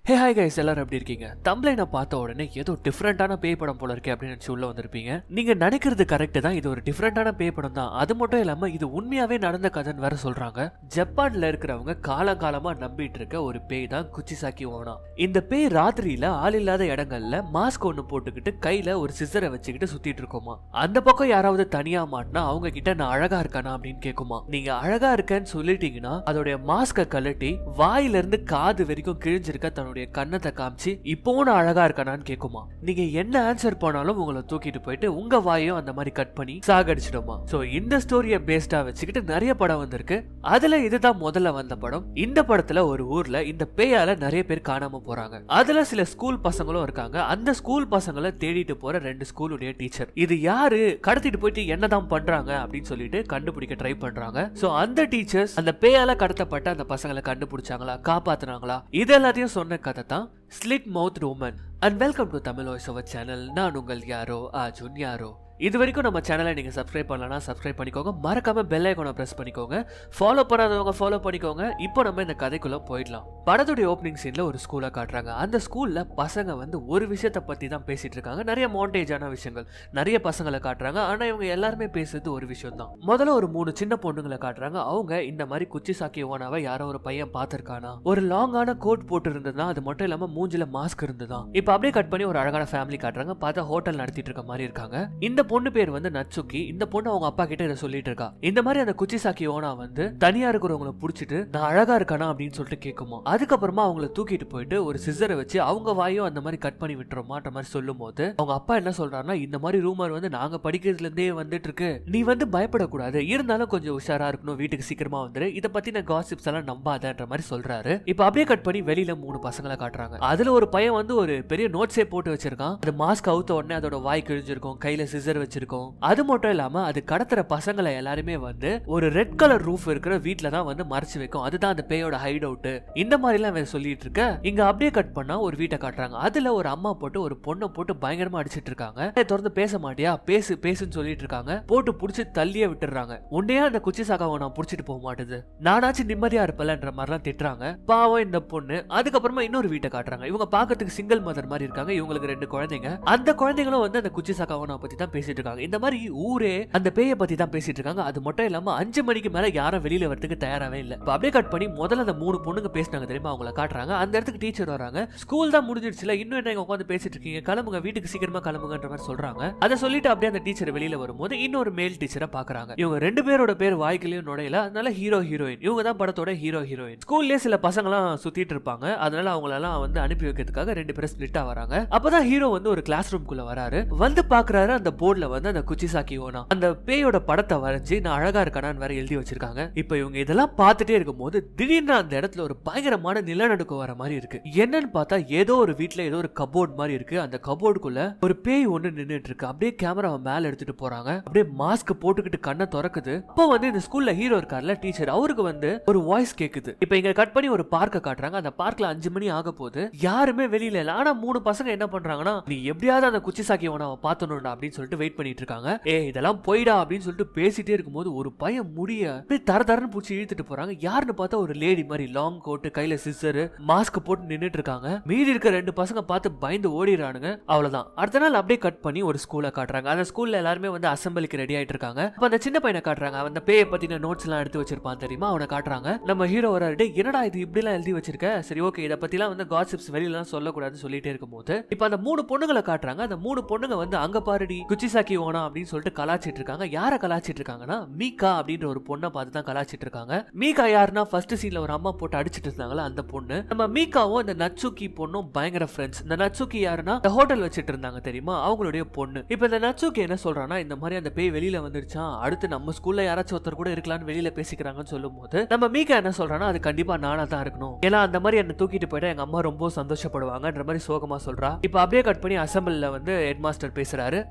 hey hi guys எல்லாரும் எப்படி இருக்கீங்க தம்ப்ளைனை பார்த்த உடனே ஏதோ டிஃப்ரெண்டான பேய் படம் போல இருக்கே அப்படின்னு நினச்சி உள்ள வந்திருப்பீங்க நீங்க நினைக்கிறது கரெக்ட் தான் இது ஒரு டிஃப்ரெண்டான பேய் படம் தான் அது மட்டும் இல்லாம இது உண்மையாவே நடந்த கதைன்னு வேற சொல்றாங்க ஜப்பான்ல இருக்கிறவங்க காலங்காலமா நம்பிட்டு இருக்க ஒரு பேய் தான் குச்சிசாக்கி ஓனா இந்த பேய் ராத்திரியில ஆள் இல்லாத இடங்கள்ல மாஸ்க் ஒன்னு போட்டுக்கிட்டு கையில ஒரு சிசரை வச்சுக்கிட்டு சுத்திட்டு இருக்கோமா அந்த பக்கம் யாராவது தனியா மாட்டினா அவங்க கிட்ட நான் அழகா இருக்கானா அப்படின்னு கேக்குமா நீங்க அழகா இருக்கேன்னு சொல்லிட்டீங்கன்னா அதோடைய மாஸ்க கழட்டி வாயில இருந்து காது வரைக்கும் கிழிஞ்சிருக்க தன்னுடைய கன்னத்தை காமிச்சு இப்போவும் நான் அழகா இருக்கானான்னு கேக்குமா நீங்க என்ன ஆன்சர் பண்ணாலும் உங்களை தூக்கிட்டு போயிட்டு உங்க வாயும் அந்த மாதிரி கட் பண்ணி சாகடிச்சிடுமா சோ இந்த ஸ்டோரியை பேஸ்டா வச்சுக்கிட்டு நிறைய படம் வந்திருக்கு அதுல இதுதான் முதல்ல வந்த படம் இந்த படத்துல ஒரு ஊர்ல இந்த பேயால நிறைய பேர் காணாம போறாங்க அதுல சில ஸ்கூல் பசங்களும் இருக்காங்க அந்த ஸ்கூல் பசங்களை தேடிட்டு போற ரெண்டு ஸ்கூலுடைய டீச்சர் இது யாரு கடத்திட்டு போயிட்டு என்னதான் பண்றாங்க அப்படின்னு சொல்லிட்டு கண்டுபிடிக்க ட்ரை பண்றாங்க சோ அந்த டீச்சர்ஸ் அந்த பேயால கடத்தப்பட்ட அந்த பசங்களை கண்டுபிடிச்சாங்களா காப்பாத்துனாங்களா இது எல்லாத்தையும் சொன்ன கதை தான் slit mouth woman and welcome to Tamil voice over channel நான் உங்கள் யாரோ அர்ஜுன் யாரோ இது வரைக்கும் நம்ம சேனலை நீங்கள் சப்ஸ்கிரைப் பண்ணலன்னா சப்ஸ்கிரைப் பண்ணிக்கோங்க மறக்காம பெல் ஐக்கானை ப்ரெஸ் பண்ணிக்கோங்க ஃபாலோ பண்ணாதவங்க ஃபாலோ பண்ணிக்கோங்க இப்போ நம்ம இந்த கதைக்குள்ள போயிடலாம் படத்துடைய ஓப்பனிங் சீன்ல ஒரு ஸ்கூலை காட்டுறாங்க அந்த ஸ்கூல்ல பசங்க வந்து ஒரு விஷயத்தை பத்தி தான் பேசிட்டு இருக்காங்க நிறைய மோண்டேஜான விஷயங்கள் நிறைய பசங்களை காட்டுறாங்க ஆனா இவங்க எல்லாருமே பேசுறது ஒரு விஷயம் தான் முதல்ல ஒரு மூணு சின்ன பொண்ணுங்களை காட்டுறாங்க அவங்க இந்த மாதிரி குச்சி சாக்கி ஓனாவை யாரோ ஒரு பையன் பார்த்திருக்கானா ஒரு லாங்கான கோட் போட்டு இருந்ததுனா அது மட்டும் இல்லாம மூஞ்சில மாஸ்க் இருந்ததா இப்போ அப்படியே கட் பண்ணி ஒரு அழகான ஃபேமிலி காட்டுறாங்க பார்த்தா ஹோட்டல் நடத்திட்டு இருக்க மாதிரி இருக்காங்க இந்த பொண்ணு பேர் வந்து நட்சுக்கி இந்த பொண்ணு அவங்க அப்பா கிட்ட இதை சொல்லிட்டு இருக்கா இந்த மாதிரி அந்த குச்சி சாக்கி ஓனா வந்து தனியா இருக்கிறவங்கள புடிச்சிட்டு நான் அழகா இருக்கானா அப்படின்னு சொல்லிட்டு கேட்குமா அதுக்கப்புறமா அவங்கள தூக்கிட்டு போயிட்டு ஒரு சிசரை வச்சு அவங்க வாயும் அந்த மாதிரி கட் பண்ணி விட்டுறோமான்ற மாதிரி சொல்லும் போது அவங்க அப்பா என்ன சொல்றாருன்னா இந்த மாதிரி ரூமர் வந்து நாங்க படிக்கிறதுல இருந்தே வந்துட்டு இருக்கு நீ வந்து பயப்படக்கூடாது இருந்தாலும் கொஞ்சம் உஷாரா இருக்கணும் வீட்டுக்கு சீக்கிரமா வந்துரு இதை பத்தின காசிப்ஸ் எல்லாம் நம்பாதன்ற மாதிரி சொல்றாரு இப்போ அப்படியே கட் பண்ணி வெளியில மூணு பசங்களை காட்டுறாங்க அதுல ஒரு பையன் வந்து ஒரு பெரிய நோட்ஸே போட்டு வச்சிருக்கான் அது மாஸ்க் அவுத்த உடனே அதோட வாய் கிழிஞ்சிருக்கும் கையில சிசர் வச்சிருக்கும் அது மட்டும் இல்லாம அது கடத்துற பசங்களை எல்லாருமே வந்து ஒரு ரெட் கலர் ரூஃப் இருக்கிற வீட்ல தான் வந்து மறைச்சு வைக்கும் அதுதான் அந்த பேயோட ஹைட் அவுட் இந்த மாதிரி எல்லாம் அவன் சொல்லிட்டு இருக்க இங்க அப்படியே கட் பண்ணா ஒரு வீட்டை காட்டுறாங்க அதுல ஒரு அம்மா போட்டு ஒரு பொண்ணை போட்டு பயங்கரமா அடிச்சிட்டு இருக்காங்க "ஏய், திறந்து பேச மாட்டியா பேசு பேசுன்னு சொல்லிட்டு இருக்காங்க போட்டு புடிச்சு தள்ளியே விட்டுறாங்க உன்னையா அந்த குச்சி சாக்காவை நான் புடிச்சிட்டு போக மாட்டுது நானாச்சும் நிம்மதியா இருப்பலன்ற மாதிரிலாம் திட்டுறாங்க பாவம் இந்த பொண்ணு அதுக்கப்புறமா இன்னொரு வீட்டை காட்டுறாங்க இவங்க பாக்கிறதுக்கு சிங்கிள் மதர் மாதிரி இருக்காங்க இவங்களுக்கு ரெண்டு குழந்தைங்க அந்த குழந்தைங்களும் வந்து அந்த குச்சி சாக்காவை பத்தி தான் பேசிட்டு இருக்காங்க இந்த மாதிரி ஊரே அந்த பேயை பத்தி தான் பேசிட்டு இருக்காங்க அது மட்டும் இல்லாம அஞ்சு மணிக்கு மேல யாரும் வெளியில வரதுக்கு தயாராவே இல்ல இப்ப அப்படியே கட் பண்ணி முதல்ல அந்த மூணு பொண்ணுங்க பேசினாங்க தெரியுமா அவங்கள காட்டுறாங்க அந்த இடத்துக்கு டீச்சர் வராங்க ஸ்கூல் தான் முடிஞ்சிடுச்சுல இன்னும் என்ன உட்காந்து பேசிட்டு இருக்கீங்க கிளம்புங்க வீட்டுக்கு சீக்கிரமா கிளம்புங்கன்ற மாதிரி சொல்றாங்க அதை சொல்லிட்டு அப்படியே அந்த டீச்சர் வெளியில வரும்போது இன்னொரு மேல் டீச்சரை பாக்குறாங்க இவங்க ரெண்டு பேரோட பேர் வாய்க்கிலையும் நுழையல அதனால ஹீரோ ஹீரோயின் இவங்க தான் படத்தோட ஹீரோ ஹீரோயின் ஸ்கூல்லயே சில பசங்கலாம் சுத்திட்டு இருப்பாங்க அதனால அவங்களெல்லாம் வந்து அனுப்பி வைக்கிறதுக்காக ரெண்டு பேரும் ஸ்பிளிட்டா வராங்க அப்பதான் ஹீரோ வந்து ஒரு கிளாஸ் ரூம்குள்ள வராரு வந்து பாக்குறாரு அந்த போர்டுல வந்து அந்த குச்சிசாக்கி ஓனா அந்த பேயோட படத்தை வரைஞ்சு நான் அழகா இருக்கானான்னு வேற எழுதி வச்சிருக்காங்க இப்போ இவங்க இதெல்லாம் பார்த்துட்டே இருக்கும்போது திடீர்னு அந்த இடத்துல ஒரு பயங்கரமான நிலநடுக்கம் வர மாதிரி இருக்கு என்னன்னு பார்த்தா ஏதோ ஒரு வீட்ல ஏதோ ஒரு கபோர்ட் மாதிரி இருக்கு அந்த கபோர்டுக்குள்ள ஒரு பேய் ஒண்ணு நின்னுட்டு இருக்கு அப்படியே கேமராவை மேல எடுத்துட்டு போறாங்க அப்படியே மாஸ்க் போட்டுக்கிட்டு கண்ணை திறக்குது அப்போ வந்து இந்த ஸ்கூல்ல ஹீரோ இருக்கார்ல டீச்சர் அவருக்கு வந்து ஒரு வாய்ஸ் கேக்குது இப்போ இங்க கட் பண்ணி ஒரு பார்க்க காட்டுறாங்க அந்த பார்க்ல அஞ்சு மணி ஆக போகுது யாருமே வெளியில இல்ல ஆனா மூணு பசங்க என்ன பண்றாங்கன்னா நீ எப்படியாவது அந்த குச்சி சாக்கி அவனை பார்த்தணும்டா அப்படின்னு சொல்லிட்டு வெயிட் பண்ணிட்டு இருக்காங்க ஏ இதெல்லாம் போயிடா அப்படின்னு சொல்லிட்டு பேசிட்டே இருக்கும்போது ஒரு பையன் முடிய அப்படியே தர தரன்னு பூச்சி இழுத்துட்டு போறாங்க யாருன்னு பார்த்தா ஒரு லேடி மாதிரி லாங் கோட்டு கையில சிஸ்டர் மாஸ்க் போட்டு நின்னுட்டு இருக்காங்க மீதி இருக்க ரெண்டு பசங்க பார்த்து பயந்து ஓடிடுறானுங்க அவ்வளவுதான் அடுத்த நாள் அப்படியே கட் பண்ணி ஒரு ஸ்கூலை காட்டுறாங்க அந்த ஸ்கூல்ல எல்லாருமே வந்து அசம்பிளிக்கு ரெடி ஆயிட்டு இருக்காங்க அப்ப அந்த சின்ன பையனை காட்டுறாங்க அவன் அந்த பேயை பத்தின நோட்ஸ் எல்லாம் எடுத்து வச்சிருப்பான் தெரியுமா அவனை காட்டுறாங்க நம்ம ஹீரோ வர டேய் என்னடா இது இப்படி எல்லாம் எழுதி வச்சிருக்க சரி ஓகே இதை பத்திலாம் வந்து காசிப்ஸ் வெளியிலாம் சொல்லக்கூடாதுன்னு சொல்லிட்டே இருக்கும்போது இப்ப அந்த மூணு பொண்ணுங்களை காட்டுறாங்க அந்த மூணு பொண்ணுங்க வந்து அங்க பாருடி குச்சிசாக்கி ஓனா அப்படின்னு சொல்லிட்டு கலாச்சிட்டு இருக்காங்க யார கலாச்சிட்டு இருக்காங்கன்னா மீகா அப்படின்ற ஒரு பொண்ணை பார்த்து தான் கலாச்சிட்டு இருக்காங்க மீகா யாருன்னா ஃபர்ஸ்ட் சீன்ல ஒரு அம்மா போட்டு அடிச்சிட்டு இருந்தாங்களா அந்த பொண்ணு நம்ம மீகாவும் இந்த நட்சுக்கி பொண்ணும் பயங்கர ஃப்ரெண்ட்ஸ் இந்த நட்சுக்கி யாருன்னா இந்த ஹோட்டல் வச்சிட்டு இருந்தாங்க தெரியுமா அவங்களுடைய பொண்ணு இப்ப இந்த நட்சுக்கி என்ன சொல்றான்னா இந்த மாதிரி அந்த பேய் வெளியில வந்துருச்சான் அடுத்து நம்ம ஸ்கூல்ல யாராச்சும் ஒருத்தர் கூட இருக்கலாம்னு வெளியில பேசிக்கிறாங்கன்னு சொல்லும் போது நம்ம மீகா என்ன சொல்றான்னா அது கண்டிப்பா நானா தான் இருக்கணும் ஏன்னா அந்த மாதிரி என்ன தூக்கிட்டு போயிட்டா எங்க அம்மா ரொம்ப சந்தோஷப்படுவாங்கன்ற மாதிரி சோகமா சொல்றா இப்ப அப்படியே கட் பண்ணி அசம்பிள்ல வந்து ஹெட் மாஸ்டர் பேசுறாரு ஊர் ஃபுல்லா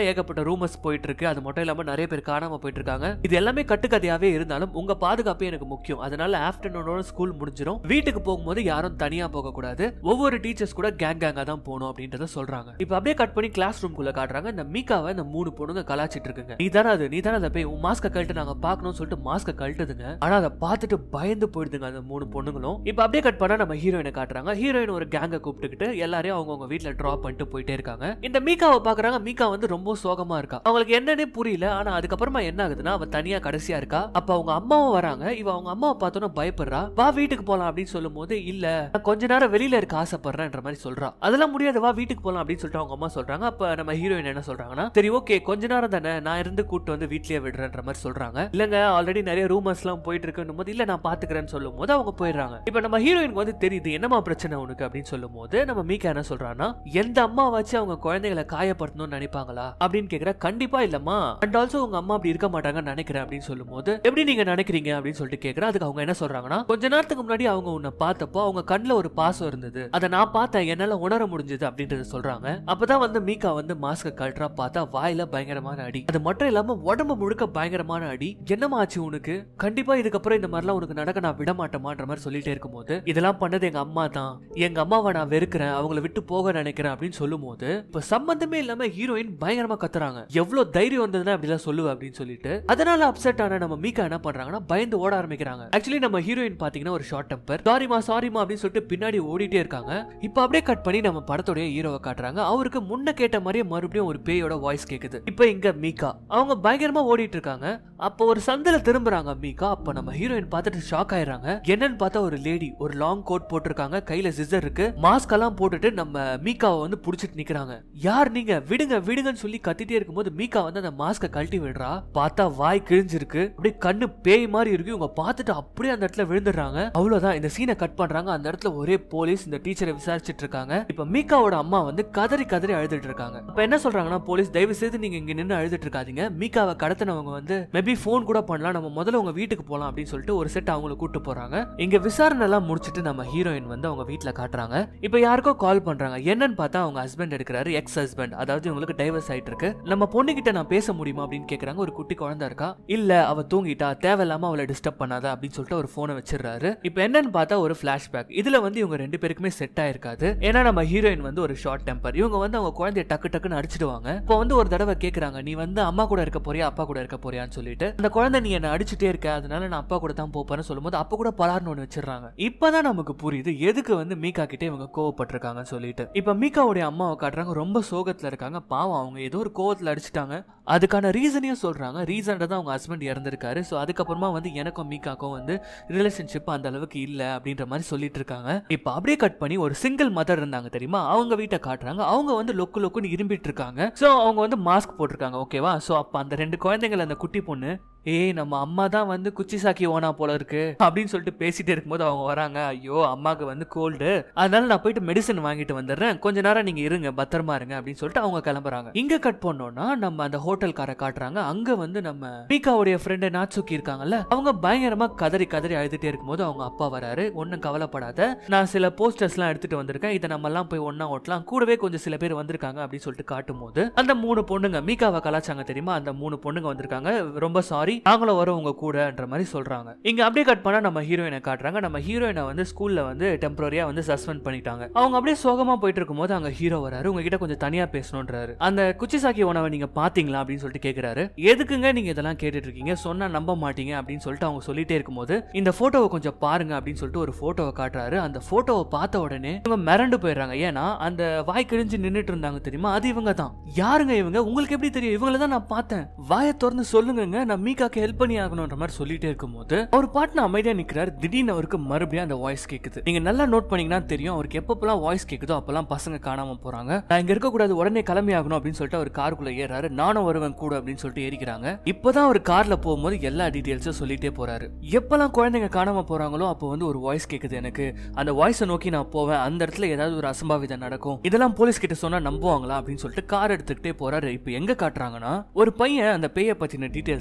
ஏகப்பட்ட ரூமர்ஸ் போயிட்டு இருக்கு அது மட்டும் இல்லாம நிறைய பேர் காணாம போயிட்டு இருக்காங்க இது எல்லாமே கட்டுக்கதையாவே இருந்தாலும் உங்க பாதுகாப்பே எனக்கு முக்கியம் அதனால ஆஃப்டர்நூனோட ஸ்கூல் முடிஞ்சிடும் வீட்டுக்கு போகும்போது யாரும் தனியா போக கூடாது ஒவ்வொரு டீச்சர்ஸ் கூட கேங் கேங்கா தான் போகணும் அப்படின்றத சொல்றாங்க இப்ப அப்படியே கட் பண்ணி கிளாஸ் ரூம்குள்ள காட்டுறாங்க இந்த மீக்காவை இந்த மூணு பொண்ணுங்க கலாச்சிட்டு இருக்குங்க நீ தானே அது நீ தானே அதை போய் உன் மாஸ்க கழட்டு நாங்க பார்க்கணும்னு சொல்லிட்டு மாஸ்க கழட்டுதுங்க ஆனா அதை பார்த்துட்டு பயந்து போயிடுதுங்க அந்த மூணு பொண்ணுங்களும் இப்ப அப்படியே கட் பண்ணா நம்ம ஹீரோயினை காட்டுறாங்க ஹீரோயின் ஒரு கேங்கை கூப்பிட்டுக்கிட்டு எல்லாரையும் அவங்கவுங்க வீட்ல டிராப் பண்ணிட்டு போயிட்டே இருக்காங்க இந்த மீக்காவை பாக்குறாங்க மீக்கா வந்து ரொம்ப சோகமா இருக்கா அவங்களுக்கு என்னன்னே புரியல ஆனா அதுக்கப்புறமா என்ன ஆகுதுன்னா அவ தனியா கடைசியா இருக்கா அப்ப அவங்க அம்மாவும் வராங்க இவ அவங்க அம்மாவை பார்த்தோன்னா பயப்படுறா வா வீட்டுக்கு போலாம் அப்படின்னு சொல்லும் போது இல்ல நான் கொஞ்ச நேரம் வெளியில இருக்க ஆசைப்படுறேன்ற மாதிரி சொல்றா அதெல்லாம் முடியாது வா வீட்டுக்கு போலாம் அப்படின்னு சொல்லிட்டு அவங்க அம்மா சொல்றாங்க அப்ப நம்ம ஹீரோயின் என்ன சொல்றாங்கன்னா சரி ஓகே கொஞ்ச நேரம் தானே நான் இருந்து கூட்டு வந்து வீட்லயே விடுறேன்ற மாதிரி சொல்றாங்க இல்லங்க ஆல்ரெடி நிறைய ரூமர்ஸ் எல்லாம் போயிட்டு இருக்குன்னு போது இல்ல நான் பாத்துக்கிறேன்னு சொல்லும் போது அவங்க போயிடுறாங்க இப்ப நம்ம ஹீரோயினுக்கு வந்து தெரியுது என்னமா பிரச்சனை உனக்கு அப்படின்னு சொல்லும் போது நம்ம மீக்கா என்ன சொல்றான்னா எந்த அம்மா வச்சு அவங்க குழந்தைகளை காயப்படுத்தணும்னு நினைப்பாங்களா அப்படின்னு கேக்குற கண்டிப்பா இல்லம்மா அண்ட் ஆல்சோ உங்க அம்மா அப்படி இருக்க மாட்டாங்கன்னு நினைக்கிறேன் அப்படின்னு சொல்லும் போது எப்படி நீங்க நினைக்கிறீங்க அப்படின்னு சொல்லிட்டு கேக்குற அதுக்கு அவங்க என்ன சொல்றாங்கன்னா கொஞ்ச நேரத்துக்கு முன்னாடி அவங்க உன்னை பார்த்தப்போ அவங்க கண்ணுல ஒரு பாசம் இருந்தது அதை நான் பார்த்தேன் என்னால உணர முடிஞ்சது அப்படின்றத சொல்றாங்க அப்பதான் வந்து மீக்கா வந்து மாஸ்க கழட்டா பார்த்தா வாயில பயங்கரமான அடி அது மட்டும் இல்லாம உடம்பு முழுக்க பயங்கரமான அடி என்னமா ஆச்சு உனக்கு கண்டிப்பா இதுக்கப்புறம் இந்த மாதிரிலாம் உனக்கு நடக்க நான் விட மாட்டேமான்ற மாதிரி சொல்லிட்டே இருக்கும்போது இதெல்லாம் பண்ணது எங்க அம்மா தான் எங்க அம்மாவை நான் வெறுக்கிறேன் அவங்கள விட்டு போக நினைக்கிறேன் அப்படின்னு சொல்லும்போது இப்ப சம்பந்தமே இல்லாம ஹீரோயின் பயங்கரமா கத்துறாங்க எவ்வளவு தைரியம் வந்ததுன்னா அப்படிலாம் சொல்லுவ அப்படின்னு சொல்லிட்டு அதனால அப்செட் ஆன நம்ம மீக்கா என்ன பண்றாங்கன்னா பயந்து ஓட ஆரம்பிக்கிறாங்க ஆக்சுவலி நம்ம ஹீரோயின் பாத்தீங்கன்னா ஒரு ஷார்ட் டெம்பர் சாரிமா சாரிமா அப்படின்னு சொல்லிட்டு பின்னாடி ஓடிட்டே இருக்காங்க இப்ப அப்படியே கட் பண்ணி நம்ம படத்தோடைய ஹீரோவை காட்டுறாங்க அவருக்கு முன்ன கேட்ட மாதிரியே மறுபடியும் ஒரு பேயோட வாய்ஸ் கேக்குது இப்ப இங்க மீகா அவங்க பயங்கரமா ஓடிட்டு இருக்காங்க அப்போ ஒரு சந்தில திரும்புறாங்க மீகா அப்ப நம்ம ஹீரோயின் பார்த்துட்டு ஷாக் ஆயிடுறாங்க என்னன்னு பார்த்தா ஒரு லேடி ஒரு லாங் கோட் போட்டிருக்காங்க கையில சிசர் இருக்கு மாஸ்க் எல்லாம் போட்டுட்டு நம்ம மீகாவை வந்து புடிச்சிட்டு நிக்கிறாங்க யார் நீங்க விடுங்க விடுங்கன்னு சொல்லி கத்திட்டே இருக்கும்போது மீகா வந்து அந்த மாஸ்க கழட்டி விடுறா பார்த்தா வாய் கிழிஞ்சிருக்கு அப்படியே கண்ணு பேய் மாதிரி இருக்கு இவங்க பார்த்துட்டு அப்படியே அந்த இடத்துல விழுந்துடுறாங்க அவ்வளவுதான் இந்த சீனை கட் பண்றாங்க அந்த இடத்துல ஒரே போலீஸ் இந்த டீச்சரை விசாரிச்சிட்டு இருக்காங்க இப்ப மீகாவோட அம்மா வந்து கதறி கதறி அழுதுட்டு இருக்காங்க இப்ப என்ன சொல்றாங்கன்னா போலீஸ் தயவு செய்து நீங்க இங்க நின்று அழுதுட்டு இருக்காதீங்க மீகாவை கடத்தினவங்க வந்து மேபி ஃபோன் கூட பண்ணலாம் நம்ம முதல்ல உங்க வீட்டுக்கு போலாம் அப்படின்னு சொல்லிட்டு ஒரு செட் அவங்கள கூட்டு போறாங்க இங்க விசாரணை எல்லாம் முடிச்சிட்டு நம்ம ஹீரோயின் வந்து அவங்க வீட்ல காட்டுறாங்க இப்ப யாருக்கோ கால் பண்றாங்க என்னன்னு பார்த்தா அவங்க ஹஸ்பண்ட் எடுக்கிறாரு எக்ஸ் ஹஸ்பண்ட் அதாவது இவங்களுக்கு டைவர்ஸ் ஆயிட்டு இருக்கு நம்ம பொண்ணுகிட்ட நான் பேச முடியுமா அப்படின்னு கேக்குறாங்க ஒரு குட்டி குழந்தை இருக்கா இல்ல அவ தூங்கிட்டா தேவையில்லாம அவளை டிஸ்டர்ப் பண்ணாத அப்படின்னு சொல்லிட்டு ஒரு போனை வச்சிடுறாரு இப்ப என்னன்னு பார்த்தா ஒரு பிளாஷ்பேக் இதுல வந்து இவங்க ரெண்டு பேருக்குமே செட் ஆயிருக்காது ஏன்னா நம்ம ஹீரோயின் வந்து ஒரு ஷார்ட் டெம்பர் இவங்க வந்து அவங்க குழந்தைய டக்கு டக்குன்னு அடிச்சிடுவாங்க இப்போ வந்து ஒரு தடவை கேக்குறாங்க நீ வந்து அம்மா கூட இருக்க போறியா அப்பா கூட இருக்க போறியான்னு சொல்லிட்டு அந்த குழந்தை நீ என்ன அடிச்சுட்டே இருக்க அதனால நான் அப்பா கூட தான் போப்பேன்னு சொல்லும்போது அப்ப கூட பலார்னு ஒன்று வச்சிடுறாங்க இப்பதான் நமக்கு புரியுது எதுக்கு வந்து மீகா கிட்ட இவங்க கோவப்பட்டிருக்காங்கன்னு சொல்லிட்டு இப்ப மீகாவுடைய அம்மாவை காட்டுறாங்க ரொம்ப சோகத்துல இருக்காங்க பாவம் அவங்க ஏதோ ஒரு கோவத்துல அடிச்சிட்டாங்க அதுக்கான ரீசனையும் சொல்றாங்க ரீசன் தான் அவங்க ஹஸ்பண்ட் இறந்திருக்காரு ஸோ அதுக்கப்புறமா வந்து எனக்கும் மீகாக்கும் வந்து ரிலேஷன்ஷிப் அந்த அளவுக்கு இல்ல அப்படின்ற மாதிரி சொல்லிட்டு இருக்காங்க இப்ப அப்படியே கட் பண்ணி ஒரு சிங்கிள் மதர் இருந்தாங்க தெரியுமா அவங்க வீட்டை காட்டுறாங்க அவங்க வந்து லொக்கு லொக்குன்னு இரும்பிட்டு இருக்காங்க ஸோ அவங்க வந்து மாஸ்க் போட்டிருக்காங்க ஓகேவா ஸோ அப்ப அந்த ரெண்டு குழந்தைகள் அந்த குட்டி பொண்ணு ஏய் நம்ம அம்மா தான் வந்து குச்சி சாக்கி ஓனா போல இருக்கு அப்படின்னு சொல்லிட்டு பேசிட்டே இருக்கும்போது அவங்க வராங்க ஐயோ அம்மாக்கு வந்து கோல்டு அதனால நான் போயிட்டு மெடிசன் வாங்கிட்டு வந்துடுறேன் கொஞ்ச நேரம் நீங்க இருங்க பத்திரமா இருங்க அப்படின்னு சொல்லிட்டு அவங்க கிளம்புறாங்க இங்க கட் பண்ணோம்னா நம்ம அந்த ஹோட்டல்கார காட்டுறாங்க அங்க வந்து நம்ம மீகாவுடைய ஃப்ரெண்டு நாட்சுக்கி இருக்காங்கல்ல அவங்க பயங்கரமா கதறி கதறி அழுதுட்டே இருக்கும்போது அவங்க அப்பா வராரு ஒன்னும் கவலைப்படாத நான் சில போஸ்டர்ஸ்லாம் எடுத்துட்டு வந்திருக்கேன் இதை நம்ம எல்லாம் போய் ஒண்ணா ஓட்டலாம் கூடவே கொஞ்சம் சில பேர் வந்திருக்காங்க அப்படின்னு சொல்லிட்டு காட்டும் போது அந்த மூணு பொண்ணுங்க மீகாவை கலாச்சாங்க தெரியுமா அந்த மூணு பொண்ணுங்க வந்திருக்காங்க ரொம்ப சாரி நாங்களும் வரோம் உங்க கூடன்ற மாதிரி சொல்றாங்க இங்க அப்படியே கட் பண்ணா நம்ம ஹீரோயினை காட்டுறாங்க நம்ம ஹீரோயினை வந்து ஸ்கூல்ல வந்து டெம்பரரியா வந்து சஸ்பெண்ட் பண்ணிட்டாங்க அவங்க அப்படியே சோகமா போயிட்டு இருக்கும்போது அங்க ஹீரோ வராரு உங்ககிட்ட கொஞ்சம் தனியா பேசணும்ன்றாரு அந்த குச்சிசாக்கி உணவை நீங்க பாத்தீங்களா அப்படின்னு சொல்லிட்டு கேக்குறாரு எதுக்குங்க நீங்க இதெல்லாம் கேட்டுட்டு இருக்கீங்க சொன்னா நம்ப மாட்டீங்க அப்படின்னு சொல்லிட்டு அவங்க சொல்லிட்டே இருக்கும்போது இந்த போட்டோவை கொஞ்சம் பாருங்க அப்படின்னு சொல்லிட்டு ஒரு போட்டோவை காட்டுறாரு அந்த போட்டோவை பார்த்த உடனே இவங்க மிரண்டு போயிடுறாங்க ஏன்னா அந்த வாய் கிழிஞ்சு நின்னுட்டு இருந்தாங்க தெரியுமா அது இவங்க தான் யாருங்க இவங்க உங்களுக்கு எப்படி தெரியும் இவங்கள தான் நான் பார்த்தேன் வாயை திறந்து சொல்லுங்க நான் மீகாக்கு ஹெல்ப் பண்ணி ஆகணும்ன்ற மாதிரி சொல்லிட்டே இருக்கும்போது அவர் பாட்டுன அமைதியா நிக்கிறாரு திடீர்னு அவருக்கு மறுபடியும் அந்த வாய்ஸ் கேக்குது நீங்க நல்லா நோட் பண்ணீங்கன்னா தெரியும் அவருக்கு எப்பப்பெல்லாம் வாய்ஸ் கேக்குதோ அப்பெல்லாம் பசங்க காணாம போறாங்க நான் இங்க இருக்க கூடாது உடனே கிளம்பி ஆகணும் அப்படின்னு சொல்லிட்டு அவர் காருக்குள்ள ஏறாரு நானும் வருவேன் கூட அப்படின்னு சொல்லிட்டு ஏறிக்கிறாங்க இப்பதான் அவர் கார்ல போகும்போது எல்லா டீடைல்ஸும் சொல்லிட்டே போறாரு எப்பெல்லாம் குழந்தைங்க காணாம போறாங்களோ அப்போ வந்து ஒரு வாய்ஸ் கேக்குது எனக்கு அந்த வாய்ஸை நோக்கி நான் போவேன் அந்த இடத்துல ஏதாவது ஒரு அசம்பாவிதம் நடக்கும் இதெல்லாம் போலீஸ் கிட்ட சொன்னா நம்புவாங்களா அப்படின்னு சொல்லிட்டு கார் எடுத்துக்கிட்டே போறாரு இப்போ எங்க காட்டுறாங்கன்னா ஒரு பையன் அந்த பேய பத்தின டீடைல்ஸ்ல ஒரு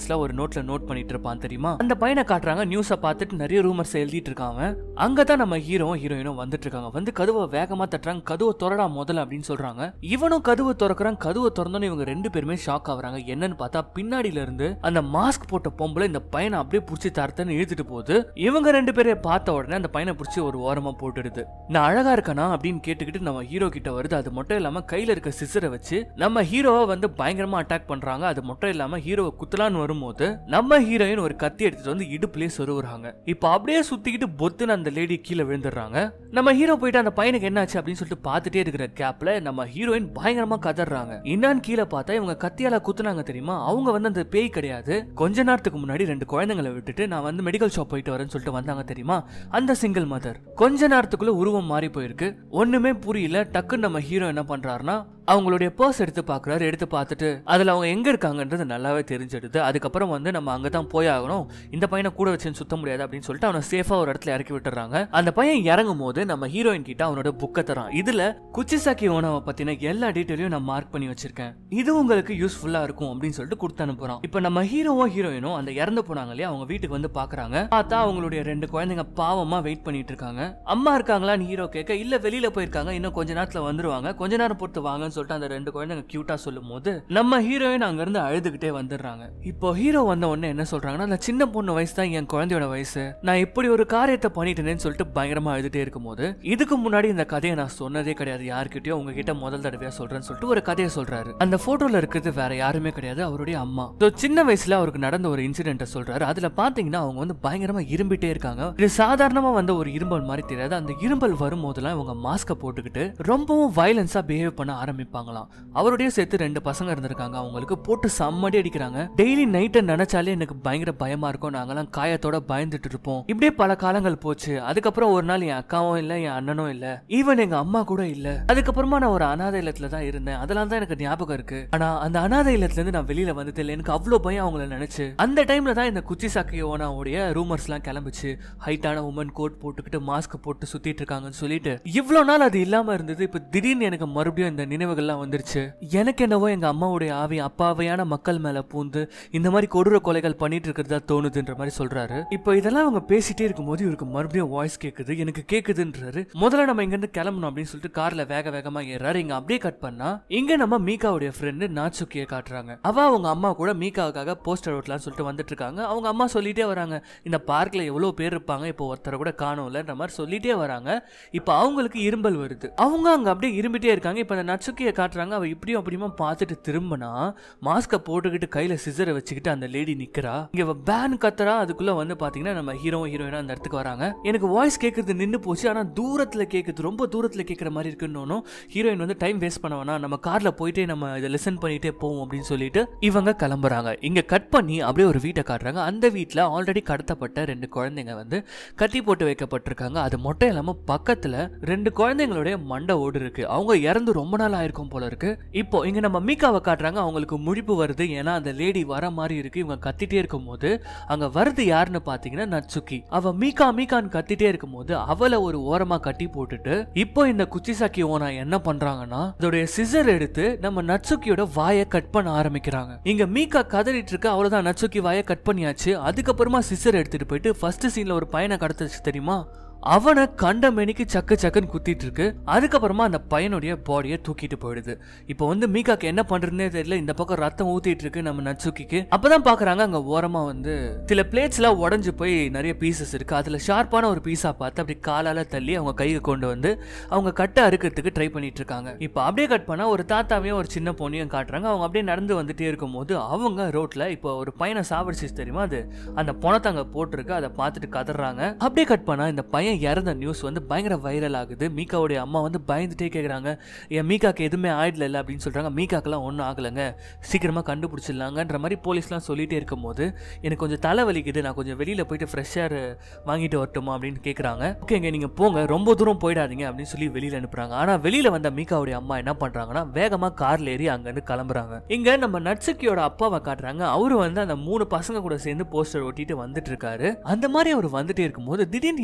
நோட்ல நோட் பண்ணிட்டு இருப்பான் தெரியுமா அந்த பையனை காட்டுறாங்க நியூஸை பார்த்துட்டு நிறைய ரூமர்ஸ் எழுதிட்டு இருக்காங்க அங்கதான் நம்ம ஹீரோவும் ஹீரோயினும் வந்துட்டு இருக்காங்க வந்து கதவை வேகமா தட்டுறாங்க கதவை திறடா முதல்ல அப்படின்னு சொல்றாங்க இவனும் கதவை திறக்கிறான் கதவை திறந்தோன்னு இவங்க ரெண்டு பேருமே ஷாக் ஆகுறாங்க என்னன்னு பார்த்தா பின்னாடில இருந்து அந்த மாஸ்க் போட்ட பொம்பளை இந்த பையனை அப்படியே பிடிச்சி தரத்தன்னு இழுத்துட்டு போகுது இவங்க ரெண்டு பேரை பார்த்த உடனே அந்த பையனை பிடிச்சி ஒரு ஓரமா போட்டுடுது நான் அழகா இருக்கனா அப்படின்னு கேட்டுக்கிட்டு நம்ம ஹீரோ கிட்ட வருது அது மட்டும் இல்லாம கையில இருக்க சிசரை வச்சு நம்ம ஹீரோவை வந்து பயங்கரமா அட்டாக் பண்றாங்க அது மட்டும் இல்லாம ஹீரோவை குத்தலான்னு வரும்போது நம்ம ஹீரோயின் ஒரு கத்தி எடுத்துட்டு வந்து இடுப்புலயே சொருவுறாங்க இப்போ அப்படியே சுத்திக்கிட்டு பொத்துன்னு அந்த லேடி கீழே விழுந்துடுறாங்க நம்ம ஹீரோ போயிட்டு அந்த பையனுக்கு என்னாச்சு அப்படின்னு சொல்லிட்டு பார்த்துட்டே இருக்கிற கேப்ல நம்ம ஹீரோயின் பயங்கரமா கதறாங்க என்னன்னு கீழே பார்த்தா இவங்க கத்தியால குத்துனாங்க தெரியுமா அவங்க வந்து அந்த பேய் கிடையாது கொஞ்ச நேரத்துக்கு முன்னாடி ரெண்டு குழந்தைங்களை விட்டுட்டு நான் வந்து மெடிக்கல் ஷாப் போயிட்டு வரேன்னு சொல்லிட்டு வந்தாங்க தெரியுமா அந்த சிங்கிள் மதர் கொஞ்ச நேரத்துக்குள்ள உருவம் மாறி போயிருக்கு ஒண்ணுமே புரியல டக்குன்னு நம்ம ஹீரோ என்ன பண்றாருன்னா அவங்களுடைய பர்ஸ் எடுத்து பார்க்குறாரு எடுத்து பார்த்துட்டு அதில் அவங்க எங்கே இருக்காங்கன்றது நல்லாவே தெரிஞ்சிடுது அதுக்கப்புறம் வந்து நம்ம அங்கே தான் போய் ஆகணும் இந்த பையனை கூட வச்சு சுத்த முடியாது அப்படின்னு சொல்லிட்டு அவனை சேஃபாக ஒரு இடத்துல இறக்கி விட்டுறாங்க அந்த பையன் இறங்கும் போது நம்ம ஹீரோயின் கிட்ட அவனோட புக்கை தரான் இதில் குச்சிசாக்கி ஓனவை பற்றின எல்லா டீட்டெயிலையும் நான் மார்க் பண்ணி வச்சிருக்கேன் இது உங்களுக்கு யூஸ்ஃபுல்லாக இருக்கும் அப்படின்னு சொல்லிட்டு கொடுத்து அனுப்புறான் இப்போ நம்ம ஹீரோவும் ஹீரோயினும் அந்த இறந்து போனாங்க இல்லையா அவங்க வீட்டுக்கு வந்து பார்க்குறாங்க பார்த்தா அவங்களுடைய ரெண்டு குழந்தைங்க பாவமாக வெயிட் பண்ணிட்டு இருக்காங்க அம்மா இருக்காங்களான்னு ஹீரோ கேட்க இல்லை வெளியில் போயிருக்காங்க இன்னும் கொஞ்ச நேரத்தில் வந்துருவாங்க கொஞ்ச நேரம் பொறுத்து வாங்கன்னு சொல்லிட்டு அந்த ரெண்டு குழந்தைங்க கியூட்டா சொல்லும் போது நம்ம ஹீரோயின் அங்க இருந்து அழுதுகிட்டே வந்துடுறாங்க இப்போ ஹீரோ வந்த உடனே என்ன சொல்றாங்கன்னா அந்த சின்ன பொண்ணு வயசு தான் என் குழந்தையோட வயசு நான் இப்படி ஒரு காரியத்தை பண்ணிட்டேனேன்னு சொல்லிட்டு பயங்கரமா அழுதுட்டே இருக்கும்போது இதுக்கு முன்னாடி இந்த கதையை நான் சொன்னதே கிடையாது யார்கிட்டயோ உங்ககிட்ட முதல் தடவையா சொல்றேன்னு சொல்லிட்டு ஒரு கதையை சொல்றாரு அந்த போட்டோல இருக்கிறது வேற யாருமே கிடையாது அவருடைய அம்மா So, சின்ன வயசுல அவருக்கு நடந்த ஒரு இன்சிடென்ட்டை சொல்றாரு அதுல பாத்தீங்கன்னா அவங்க வந்து பயங்கரமா இரும்பிட்டே இருக்காங்க இது சாதாரணமா வந்த ஒரு இரும்பல் மாதிரி தெரியாது அந்த இரும்பல் வரும்போதெல்லாம் இவங்க மாஸ்கை போட்டுக்கிட்டு ரொம்பவும் வயலன்ஸா பிஹேவ் பண்ண ஆரம்பிப்பாங்களாம் அவருடைய சேர்த்து ரெண்டு பசங்க இருந்திருக்காங்க அவங்களுக்கு போட்டு செம்மடி அடிக்கிறாங்க டெய்லி நைட்டை நினைச்சாலே எனக்கு பயங்கர பயமா இருக்கும் நாங்கெல்லாம் காயத்தோட பயந்துட்டு இருப்போம் இப்படியே பல காலங்கள் போச்சு அதுக்கப்புறம் ஒரு நாள் என் அக்காவும் இல்ல என் அண்ணனும் இல்ல ஈவன் எங்க அம்மா கூட இல்ல அதுக்கப்புறமா நான் ஒரு அனாதை இல்லத்துல தான் இருந்தேன் அதெல்லாம் தான் எனக்கு ஞாபகம் இருக்கு ஆனா அந்த அனாதை இல்லத்துல இருந்து நான் வெளியில வந்தது இல்லை எனக்கு அவ்வளவு பயம் அவங்கள நினைச்சு அந்த டைம்ல தான் இந்த குச்சி சாக்கி ஓனாவுடைய ரூமர்ஸ் எல்லாம் கிளம்பிச்சு ஹைட்டான உமன் கோட் போட்டுக்கிட்டு மாஸ்க் போட்டு சுத்திட்டு இருக்காங்கன்னு சொல்லிட்டு இவ்வளவு நாள் அது இல்லாம இருந்தது இப்ப திடீர்னு எனக்கு மறுபடியும் இந்த நினைவுகள்லாம் வந்துருச்சு எனக்கு என்னவோ எங்க அம்மாவுடைய ஆவி அப்பாவையான மக்கள் மேல பூந்து இந்த மாதிரி கொடூர கொலைகள் பண்ணிட்டு இருக்கிறதா தோணுதுன்ற மாதிரி சொல்றாரு இப்போ இதெல்லாம் அவங்க பேசிட்டே இருக்கும்போது இவருக்கு மறுபடியும் வாய்ஸ் கேக்குது எனக்கு கேக்குதுன்றாரு முதல்ல நம்ம இங்க இருந்து கிளம்பணும் அப்படின்னு சொல்லிட்டு கார்ல வேக வேகமா ஏறாரு இங்க அப்படியே கட் பண்ணா இங்க நம்ம மீகாவுடைய ஃப்ரெண்டு நாச்சுக்கிய காட்டுறாங்க அவ அவங்க அம்மா கூட மீகாவுக்காக போஸ்டர் ஓட்டலாம்னு சொல்லிட்டு வந்துட்டு இருக்காங்க அவங்க அம்மா சொல்லிட்டே வராங்க இந்த பார்க்ல எவ்வளவு பேர் இருப்பாங்க இப்போ ஒருத்தரை கூட காணும்லன்ற மாதிரி சொல்லிட்டே வராங்க இப்போ அவங்களுக்கு இரும்பல் வருது அவங்க அங்க அப்படியே இரும்பிட்டே இருக்காங்க இப்போ அந்த நச்சுக்கிய காட்டுறாங்க அவ இப்படியும் அப்படியுமா பார்த்துட்டு திரும்பினா மாஸ்கை போட்டுக்கிட்டு கையில சிசரை வச்சுக்கிட்டு அந்த லேடி நிக்கிறா இங்க பேன் கத்துறா அதுக்குள்ள வந்து பாத்தீங்கன்னா நம்ம ஹீரோ ஹீரோயினா அந்த இடத்துக்கு வராங்க எனக்கு வாய்ஸ் கேட்கறது நின்னு போச்சு ஆனா தூரத்துல கேக்குது ரொம்ப தூரத்துல கேட்குற மாதிரி இருக்குன்னு ஹீரோயின் வந்து டைம் வேஸ்ட் பண்ண வேணாம் நம்ம கார்ல போயிட்டே நம்ம இதை லிசன் பண்ணிட்டே போவோம் அப்படின்னு சொல்லிட்டு இவங்க கிளம்புறாங்க இங்க கட் பண்ணி அப்படியே ஒரு வீட்டை காட்டுறாங்க அந்த வீட்ல ஆல்ரெடி கடத்தப்பட்ட ரெண்டு குழந்தைங்க வந்து கத்தி போட்டு வைக்கப்பட்டிருக்காங்க அது மட்டும் இல்லாம பக்கத்துல ரெண்டு குழந்தைங்களுடைய மண்டை ஓடு இருக்கு அவங்க இறந்து ரொம்ப நாள் ஆயிருக்கும் போல இருக்கு இப்போ இங்க நம்ம மீக்காவை காட்டுறாங்க அவங்களுக்கு முழிப்பு வருது ஏன்னா அந்த லேடி வர மாதிரி இருக்கு இவங்க கத்திட்டே இருக்கும்போது அங்க வருது யாருன்னு பாத்தீங்கன்னா நட்சுக்கி அவ மீகா மீகான்னு கத்திட்டே இருக்கும்போது அவளை ஒரு ஓரமா கட்டி போட்டுட்டு இப்போ இந்த குச்சிசாக்கி ஓனா என்ன பண்றாங்கன்னா அதோடைய சிசர் எடுத்து நம்ம நட்சுக்கியோட வாயை கட் பண்ண ஆரம்பிக்கிறாங்க இங்க மீகா கதறிட்டு இருக்கு அவ்வளவுதான் நட்சுக்கி வாயை கட் பண்ணியாச்சு அதுக்கப்புறமா சிசர் எடுத்துட்டு போயிட்டு ஃபர்ஸ்ட் சீன்ல ஒரு பையனை கடத்துச்சு தெரியுமா அவனை கண்ட மேனிக்கு சக்கு சக்குன்னு குத்திட்டு இருக்கு அதுக்கப்புறமா அந்த பையனுடைய பாடியை தூக்கிட்டு போயிடுது இப்போ வந்து மீகாக்கு என்ன பண்றதுனே தெரியல இந்த பக்கம் ரத்தம் ஊத்திட்டு இருக்கு நம்ம நட்சுக்கிக்கு அப்பதான் பாக்குறாங்க அங்க ஓரமா வந்து சில பிளேட்ஸ் எல்லாம் உடஞ்சு போய் நிறைய பீசஸ் இருக்கு அதுல ஷார்ப்பான ஒரு பீஸா பார்த்து அப்படி காலால தள்ளி அவங்க கைக்கு கொண்டு வந்து அவங்க கட்டை அறுக்கிறதுக்கு ட்ரை பண்ணிட்டு இருக்காங்க இப்போ அப்படியே கட் பண்ணா ஒரு தாத்தாவையும் ஒரு சின்ன பொண்ணையும் காட்டுறாங்க அவங்க அப்படியே நடந்து வந்துட்டே இருக்கும்போது அவங்க ரோட்ல இப்போ ஒரு பையனை சாவடிச்சு தெரியுமா அது அந்த பணத்தை அங்க போட்டிருக்கு அதை பார்த்துட்டு கதறாங்க அப்படியே கட் பண்ணா இந்த பையன் இறந்த நியூஸ் வந்து பயங்கர வைரல் ஆகுது மீகாவுடைய அம்மா வந்து பயந்துட்டே கேட்குறாங்க என் மீகாக்கு எதுவுமே ஆயிடல இல்லை அப்படின்னு சொல்றாங்க மீகாக்கெல்லாம் ஒன்றும் ஆகலைங்க சீக்கிரமா கண்டுபிடிச்சிடலாங்கன்ற மாதிரி போலீஸ்லாம் சொல்லிட்டே இருக்கும்போது எனக்கு கொஞ்சம் தலை வலிக்குது நான் கொஞ்சம் வெளியில போயிட்டு ஃப்ரெஷ் ஏர் வாங்கிட்டு வரட்டுமா அப்படின்னு கேட்குறாங்க ஓகேங்க நீங்க போங்க ரொம்ப தூரம் போயிடாதீங்க அப்படின்னு சொல்லி வெளியில அனுப்புறாங்க ஆனா வெளியில வந்த மீகாவுடைய அம்மா என்ன பண்றாங்கன்னா வேகமா கார்ல ஏறி அங்கிருந்து கிளம்புறாங்க இங்க நம்ம நட்சக்கியோட அப்பாவை காட்டுறாங்க அவரு வந்து அந்த மூணு பசங்க கூட சேர்ந்து போஸ்டர் ஒட்டிட்டு வந்துட்டு இருக்காரு அந்த மாதிரி அவர் வந்துட்டே இருக்கும்போது திடீர்னு யாரோ கிராஸ்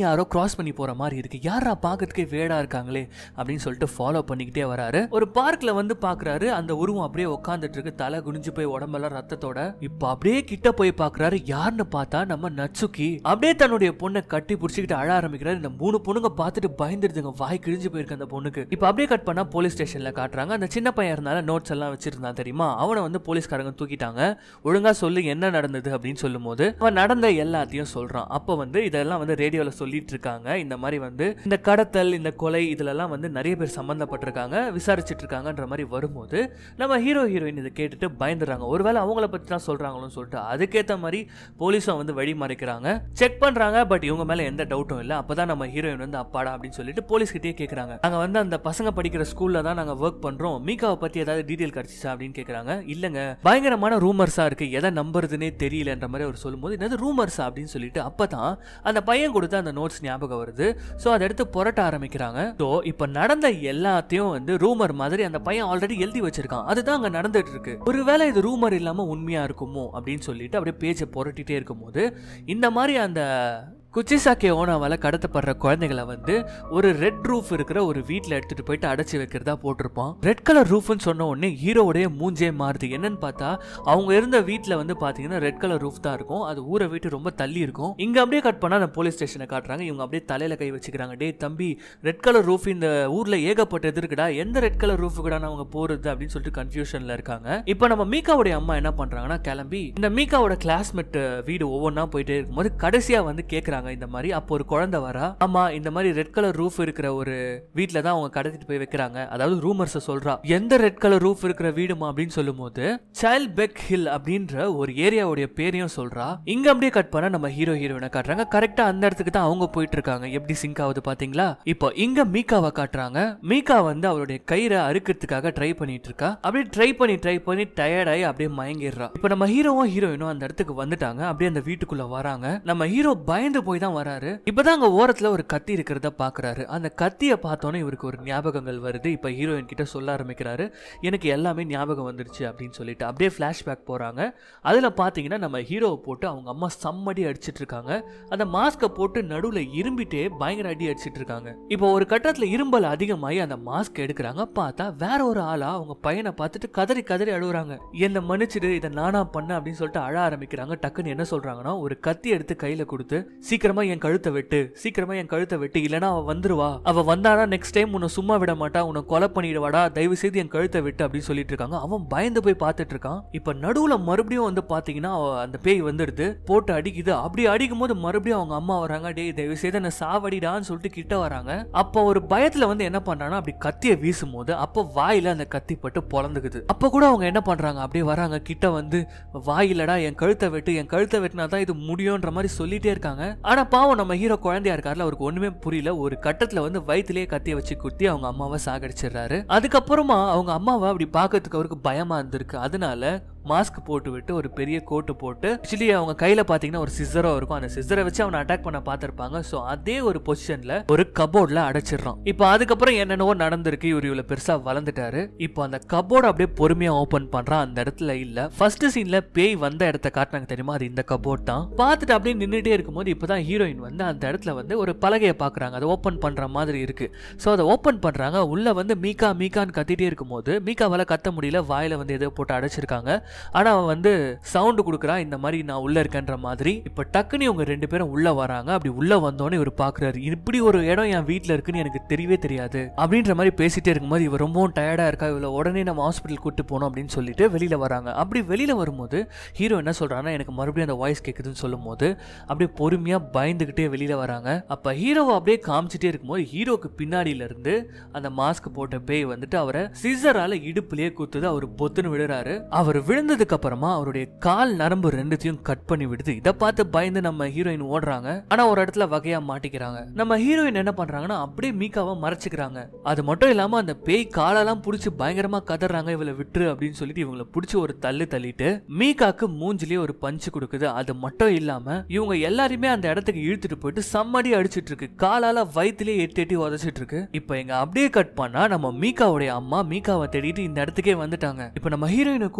கிராஸ் பண்ணி போற மாதிரி இருக்கு யாரா பாக்கிறதுக்கே வேடா இருக்காங்களே அப்படின்னு சொல்லிட்டு ஃபாலோ பண்ணிக்கிட்டே வராரு ஒரு பார்க்ல வந்து பாக்குறாரு அந்த உருவம் அப்படியே உட்காந்துட்டு இருக்கு தலை குனிஞ்சு போய் உடம்பெல்லாம் ரத்தத்தோட இப்ப அப்படியே கிட்ட போய் பாக்குறாரு யாருன்னு பார்த்தா நம்ம நட்சுக்கி அப்படியே தன்னுடைய பொண்ணை கட்டி பிடிச்சிக்கிட்டு அழ ஆரம்பிக்கிறாரு இந்த மூணு பொண்ணுங்க பார்த்துட்டு பயந்துடுதுங்க வாய் கிழிஞ்சு போயிருக்கு அந்த பொண்ணுக்கு இப்ப அப்படியே கட் பண்ணா போலீஸ் ஸ்டேஷன்ல காட்டுறாங்க அந்த சின்ன பையன் இருந்தால நோட்ஸ் எல்லாம் வச்சிருந்தான் தெரியுமா அவனை வந்து போலீஸ்காரங்க தூக்கிட்டாங்க ஒழுங்கா சொல்லு என்ன நடந்தது அப்படின்னு சொல்லும் போது அவன் நடந்த எல்லாத்தையும் சொல்றான் அப்ப வந்து இதெல்லாம் வந்து ரேடியோல சொல்லிட்டு இருக்காங்க இந்த மாதிரி வந்து இந்த கடத்தல் இந்த கொலை இதுலலாம் வந்து நிறைய பேர் சம்பந்தப்பட்டிருக்காங்க விசாரிச்சுட்டு இருக்காங்கன்ற மாதிரி வரும்போது நம்ம ஹீரோ ஹீரோயின் இதை கேட்டுட்டு பயந்துடுறாங்க ஒருவேளை அவங்கள பத்தி தான் சொல்றாங்களோன்னு சொல்லிட்டு அதுக்கேத்த மாதிரி போலீஸும் வந்து வழி மறைக்கிறாங்க செக் பண்றாங்க பட் இவங்க மேல எந்த டவுட்டும் இல்ல அப்பதான் நம்ம ஹீரோயின் வந்து அப்பாடா அப்படின்னு சொல்லிட்டு போலீஸ் கிட்டே கேக்குறாங்க நாங்க வந்து அந்த பசங்க படிக்கிற ஸ்கூல்ல தான் நாங்க ஒர்க் பண்றோம் மீகாவை பத்தி ஏதாவது டீடைல் கிடைச்சிச்சா அப்படின்னு கேக்குறாங்க இல்லங்க பயங்கரமான ரூமர்ஸா இருக்கு எதை நம்புறதுனே தெரியலன்ற மாதிரி அவர் சொல்லும்போது என்னது ரூமர்ஸா அப்படின்னு சொல்லிட்டு அப்பதான் அந்த பையன் கொடுத்த அந்த நோட்ஸ் ஞாபகம் வருது ஸோ அதை எடுத்து புரட்ட ஆரம்பிக்கிறாங்க ஸோ இப்போ நடந்த எல்லாத்தையும் வந்து ரூமர் மாதிரி அந்த பையன் ஆல்ரெடி எழுதி வச்சிருக்கான் அதுதான் அங்க நடந்துட்டு இருக்கு ஒருவேளை இது ரூமர் இல்லாம உண்மையா இருக்குமோ அப்படின்னு சொல்லிட்டு அப்படியே பேஜை புரட்டிட்டே இருக்கும்போது இந்த மாதிரி அந்த குச்சிசாக்கே ஓனாவால் கடத்தப்படுற குழந்தைகளை வந்து ஒரு ரெட் ரூஃப் இருக்கிற ஒரு வீட்டில் எடுத்துட்டு போயிட்டு அடைச்சி வைக்கிறதா போட்டிருப்பான் ரெட் கலர் ரூஃப்னு சொன்ன உடனே ஹீரோவுடைய மூஞ்சே மாறுது என்னன்னு பார்த்தா அவங்க இருந்த வீட்டில் வந்து பார்த்தீங்கன்னா ரெட் கலர் ரூஃப் தான் இருக்கும் அது ஊரை விட்டு ரொம்ப தள்ளி இருக்கும் இங்க அப்படியே கட் பண்ணா அந்த போலீஸ் ஸ்டேஷனை காட்டுறாங்க இவங்க அப்படியே தலையில கை வச்சுக்கிறாங்க டேய் தம்பி ரெட் கலர் ரூஃப் இந்த ஊர்ல ஏகப்பட்டது இருக்குடா எந்த ரெட் கலர் ரூஃபுக்குடா அவங்க போறது அப்படின்னு சொல்லிட்டு கன்ஃபியூஷன்ல இருக்காங்க இப்போ நம்ம மீகாவுடைய அம்மா என்ன பண்றாங்கன்னா கிளம்பி இந்த மீகாவோட கிளாஸ்மேட் வீடு ஒவ்வொன்றா போயிட்டே இருக்கும்போது கடைசியா வந்து கேக்குறாங்க இந்த மாதிரி அப்போ ஒரு குழந்தை வரா ஆமா இந்த மாதிரி ரெட் கலர் ரூஃப் இருக்கிற ஒரு வீட்ல தான் அவங்க கடத்திட்டு போய் வைக்கிறாங்க அதாவது ரூமர்ஸ் சொல்றா எந்த ரெட் கலர் ரூஃப் இருக்கிற வீடுமா அப்படின்னு சொல்லும்போது சைல்ட் பெக் ஹில் அப்படின்ற ஒரு ஏரியாவுடைய பேரையும் சொல்றா இங்க அப்படியே கட் பண்ண நம்ம ஹீரோ ஹீரோயினை காட்டுறாங்க கரெக்டா அந்த இடத்துக்கு தான் அவங்க போயிட்டு இருக்காங்க எப்படி சிங்க் ஆகுது பாத்தீங்களா இப்போ இங்க மீகாவை காட்டுறாங்க மீகா வந்து அவருடைய கயிறை அறுக்கிறதுக்காக ட்ரை பண்ணிட்டு இருக்கா அப்படியே ட்ரை பண்ணி ட்ரை பண்ணி டயர்டாயி அப்படியே மயங்கிடுறா இப்போ நம்ம ஹீரோவும் ஹீரோயினும் அந்த இடத்துக்கு வந்துட்டாங்க அப்படியே அந்த வீட்டுக்குள்ள வராங்க நம்ம ஹீரோ பயந்து போய் தான் வராரு இப்பதான் அங்க ஓரத்துல ஒரு கத்தி இருக்கிறத பாக்குறாரு அந்த கத்தியை பார்த்தோன்னே இவருக்கு ஒரு ஞாபகங்கள் வருது இப்ப ஹீரோயின் கிட்ட சொல்ல ஆரம்பிக்கிறாரு எனக்கு எல்லாமே ஞாபகம் வந்துருச்சு அப்படின்னு சொல்லிட்டு அப்படியே ஃபிளாஷ்பேக் போறாங்க அதுல பாத்தீங்கன்னா நம்ம ஹீரோவை போட்டு அவங்க அம்மா செம்மடி அடிச்சிட்டு இருக்காங்க அந்த மாஸ்கை போட்டு நடுவுல இரும்பிட்டே பயங்கர அடி அடிச்சிட்டு இருக்காங்க இப்போ ஒரு கட்டத்துல இரும்பல் அதிகமாகி அந்த மாஸ்க் எடுக்கிறாங்க பார்த்தா வேற ஒரு ஆளா அவங்க பையனை பார்த்துட்டு கதறி கதறி அழுகுறாங்க என்ன மன்னிச்சிடு இதை நானா பண்ண அப்படின்னு சொல்லிட்டு அழ ஆரம்பிக்கிறாங்க டக்குன்னு என்ன சொல்றாங்கன்னா ஒரு கத்தி எடுத்து கையில கொடுத்து சீக்கிரமா என் கழுத்தை வெட்டு சீக்கிரமா என் கழுத்தை வெட்டு இல்லனா அவ வந்துருவா அவ வந்தானா நெக்ஸ்ட் டைம் உன்னை சும்மா விட மாட்டா உன்னை கொலை பண்ணிடுவாடா தயவு செய்து என் கழுத்தை வெட்டு அப்படின்னு சொல்லிட்டு இருக்காங்க அவன் பயந்து போய் பார்த்துட்டு இருக்கான் இப்ப நடுவுல மறுபடியும் வந்து பாத்தீங்கன்னா அவ அந்த பேய் வந்துடுது போட்டு அடிக்குது அப்படி அடிக்கும் போது மறுபடியும் அவங்க அம்மா வராங்க டேய் தயவு செய்து என்ன சாவடிடான்னு சொல்லிட்டு கிட்ட வராங்க அப்போ ஒரு பயத்துல வந்து என்ன பண்றாங்கன்னா அப்படி கத்திய வீசும் போது அப்போ வாயில அந்த கத்தி பட்டு பொழந்துக்குது அப்ப கூட அவங்க என்ன பண்றாங்க அப்படியே வராங்க கிட்ட வந்து வாயிலடா என் கழுத்தை வெட்டு என் கழுத்தை வெட்டினா தான் இது முடியும்ன்ற மாதிரி சொல்லிட்டே இருக்காங்க ஆனா பாவம் நம்ம ஹீரோ குழந்தையா இருக்காருல அவருக்கு ஒண்ணுமே புரியல ஒரு கட்டத்துல வந்து வயிற்றுலயே கத்திய வச்சு குத்தி அவங்க அம்மாவை சாகடிச்சிடுறாரு அதுக்கப்புறமா அவங்க அம்மாவை அப்படி பார்க்கறதுக்கு அவருக்கு பயமா இருந்திருக்கு அதனால மாஸ்க் போட்டு விட்டு ஒரு பெரிய கோட்டு போட்டு ஆக்சுவலி அவங்க கையில பாத்தீங்கன்னா ஒரு சிசரோ இருக்கும் அந்த சிசரை வச்சு அவனை அட்டாக் பண்ண பார்த்திருப்பாங்க சோ அதே ஒரு பொசிஷன்ல ஒரு கபோர்ட்ல அடைச்சிடுறான் இப்போ அதுக்கப்புறம் என்னென்னவோ நடந்திருக்கு இவர் இவ்வளவு பெருசா வளர்ந்துட்டாரு இப்போ அந்த கபோர்ட் அப்படியே பொறுமையா ஓபன் பண்றான் அந்த இடத்துல இல்ல ஃபர்ஸ்ட் சீன்ல பேய் வந்த இடத்த காட்டினாங்க தெரியுமா அது இந்த கபோர்ட் தான் பார்த்துட்டு அப்படியே நின்றுட்டே இருக்கும்போது இப்பதான் ஹீரோயின் வந்து அந்த இடத்துல வந்து ஒரு பலகையை பாக்குறாங்க அதை ஓபன் பண்ற மாதிரி இருக்கு ஸோ அதை ஓப்பன் பண்ணுறாங்க உள்ளே வந்து மீகா மீகான்னு கத்திட்டே இருக்கும்போது மீகாவால் கத்த முடியல வாயில் வந்து ஏதோ போட்டு அடைச்சிருக்காங்க ஆனால் அவன் வந்து சவுண்டு கொடுக்குறான் இந்த மாதிரி நான் உள்ளே இருக்கேன்ற மாதிரி இப்போ டக்குன்னு இவங்க ரெண்டு பேரும் உள்ளே வராங்க அப்படி உள்ளே வந்தோன்னே இவர் பார்க்குறாரு இப்படி ஒரு இடம் என் வீட்டில் இருக்குன்னு எனக்கு தெரியவே தெரியாது அப்படின்ற மாதிரி பேசிட்டே இருக்கும்போது இவர் ரொம்பவும் டயர்டாக இருக்கா இவ்வளோ உடனே நம்ம ஹாஸ்பிட்டல் கூட்டு போகணும் அப்படின்னு சொல்லிட்டு வெளியில் வராங்க அப்படி வெளியில் வரும்போது ஹீரோ என்ன சொல்கிறாங்கன்னா எனக்கு மறுபடியும் அந்த வாய்ஸ் கேட்குதுன்னு சொல்லும்போது அப்படியே பொறுமையாக பயந்துக்கிட்டே வெளியில் வராங்க அப்போ ஹீரோவை அப்படியே காமிச்சிட்டே இருக்கும்போது ஹீரோக்கு பின்னாடியில இருந்து அந்த மாஸ்க் போட்ட பேய் வந்துட்டு அவரை சிசரால இடுப்புலயே குத்துது அவர் பொத்துன்னு விழுறாரு அவர் விழுந்ததுக்கு அப்புறமா அவருடைய கால் நரம்பு ரெண்டுத்தையும் கட் பண்ணி விடுது இதை பார்த்து பயந்து நம்ம ஹீரோயின் ஓடுறாங்க ஆனா ஒரு இடத்துல வகையா மாட்டிக்கிறாங்க நம்ம ஹீரோயின் என்ன பண்றாங்கன்னா அப்படியே மீக்காவை மறைச்சுக்கிறாங்க அது மட்டும் இல்லாம அந்த பேய் காலெல்லாம் புடிச்சு பயங்கரமா கதறாங்க இவளை விட்டுரு அப்படின்னு சொல்லிட்டு இவங்களை புடிச்சு ஒரு தள்ளு தள்ளிட்டு மீகாக்கு மூஞ்சிலேயே ஒரு பஞ்சு கொடுக்குது அது மட்டும் இல்லாம இவங்க எல்லாரையுமே அந்த இடத்துக்கு இழுத்துட்டு போயிட்டு சம்மடி அடிச்சிட்டு இருக்கு காலால வயிற்றுலயே எட்டி எட்டி உதச்சிட்டு இருக்கு இப்போ எங்க அப்படியே கட் பண்ணா நம்ம மீகாவுடைய அம்மா மீகாவை தேடிட்டு இந்த இடத்துக்கே வந்துட்டாங்க இப்போ நம்ம ஹீரோயினை கூப்பிட்டுட்டு கீழே